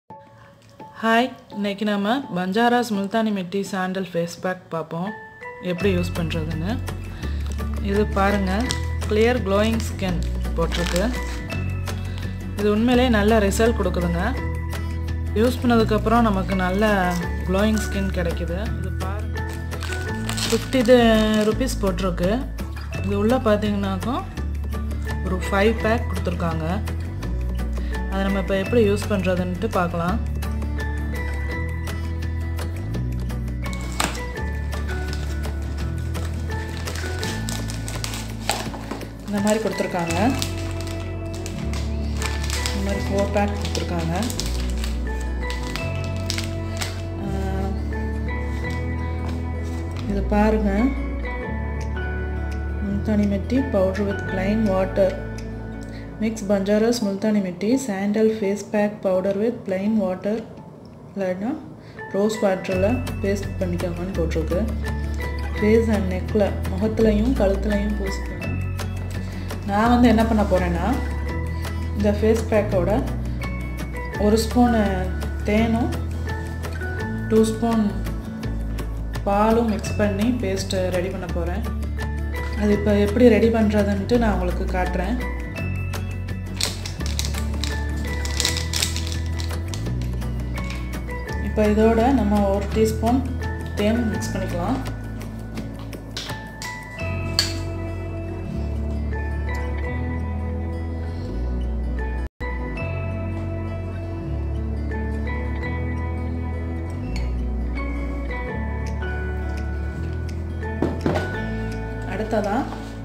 hi இன்னைக்கு நம்ம Banjaras Multani mitti sandal face pack பார்ப்போம் எப்படி யூஸ் பண்ணுறதுன்னு இது பாருங்கள் கிளியர் க்ளோயிங் ஸ்கின் போட்டிருக்கு இது உண்மையிலே நல்ல ரிசல்ட் கொடுக்குதுங்க யூஸ் பண்ணதுக்கப்புறம் நமக்கு நல்ல க்ளோயிங் ஸ்கின் கிடைக்குது இது பாருங்கள் ஃபிஃப்டி ருபீஸ் போட்டிருக்கு இது உள்ளே பார்த்தீங்கன்னாக்கும் ஒரு ஃபைவ் பேக் கொடுத்துருக்காங்க அதை நம்ம இப்போ எப்படி யூஸ் பண்ணுறதுன்ட்டு பார்க்கலாம் இந்த மாதிரி கொடுத்துருக்காங்க இந்த மாதிரி ஃபோர் பேக் கொடுத்துருக்காங்க இது பாருங்க Multani mitti powder with plain water mix Banjaras Multani mitti sandal face pack powder with plain water இல்லைன்னா ரோஸ் வாட்டரில் பேஸ்ட் பண்ணிக்கோங்கன்னு போட்டிருக்கு ஃபேஸ் அண்ட் நெக்கில் முகத்துலையும் கழுத்துலையும் பூசிக்கணும் நான் வந்து என்ன பண்ண போகிறேன்னா இந்த ஃபேஸ் பேக்கோட ஒரு ஸ்பூனு தேனும் டூ ஸ்பூன் பாலும் மிக்ஸ் பண்ணி பேஸ்ட்டு ரெடி பண்ண போகிறேன் அது இப்போ எப்படி ரெடி பண்ணுறதுன்ட்டு நான் உங்களுக்கு காட்டுறேன் இப்போ இதோட நம்ம ஒரு டீஸ்பூன் தேன் மிக்ஸ் பண்ணிக்கலாம் அடுத்ததான்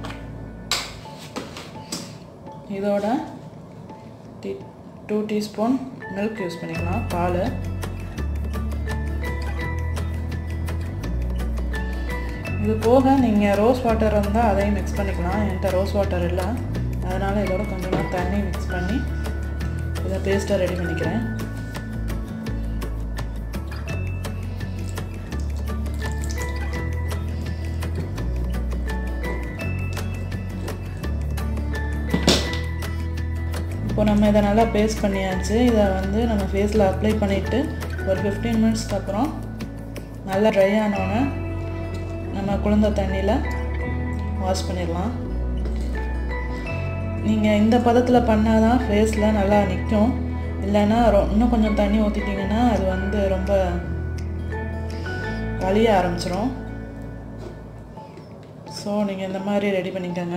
இதோட tea two teaspoon milk use பண்ணிக்கலாம் பால் இது போக நீங்கள் ரோஸ் வாட்டர் இருந்தால் அதையும் மிக்ஸ் பண்ணிக்கலாம் என்கிட்ட ரோஸ் வாட்டர் இல்லை அதனால் இதோட கொஞ்சமாக தண்ணி மிக்ஸ் பண்ணி இதை பேஸ்ட்டாக ரெடி பண்ணிக்கிறேன் இப்போ நம்ம இதை நல்லா பேஸ்ட் பண்ணியாச்சு இதை வந்து நம்ம ஃபேஸில் அப்ளை பண்ணிவிட்டு ஒரு ஃபிஃப்டீன் மினிட்ஸ்க்கு அப்புறம் நல்லா ட்ரை ஆனோடனே நம்ம குளிர்ந்த தண்ணியில் வாஷ் பண்ணிடலாம் நீங்கள் இந்த பதத்தில் பண்ணால் தான் ஃபேஸில் நல்லா நிற்கும் இல்லைன்னா இன்னும் கொஞ்சம் தண்ணி ஊற்றிட்டிங்கன்னா அது வந்து ரொம்ப வலிய ஆரம்பிச்சிரும் ஸோ நீங்கள் இந்த மாதிரி ரெடி பண்ணிக்கோங்க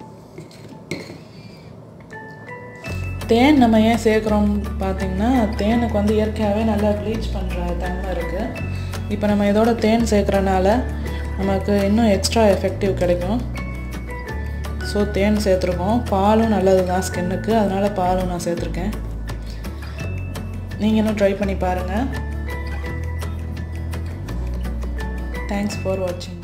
தேன் நம்ம ஏன் சேர்க்குறோம் பார்த்தீங்கன்னா தேனுக்கு வந்து இயற்கையாகவே நல்லா ப்ளீச் பண்ணுற தன்மை இருக்குது இப்போ நம்ம இதோட தேன் சேர்க்குறனால நமக்கு இன்னும் எக்ஸ்ட்ரா எஃபெக்டிவ் கிடைக்கும் ஸோ தேன் சேர்த்துருக்கோம் பாலும் நல்லது தான் ஸ்கின்னுக்கு அதனால் பாலும் நான் சேர்த்துருக்கேன் நீங்களும் ட்ரை பண்ணி பாருங்கள் தேங்க்ஸ் ஃபார் வாட்சிங்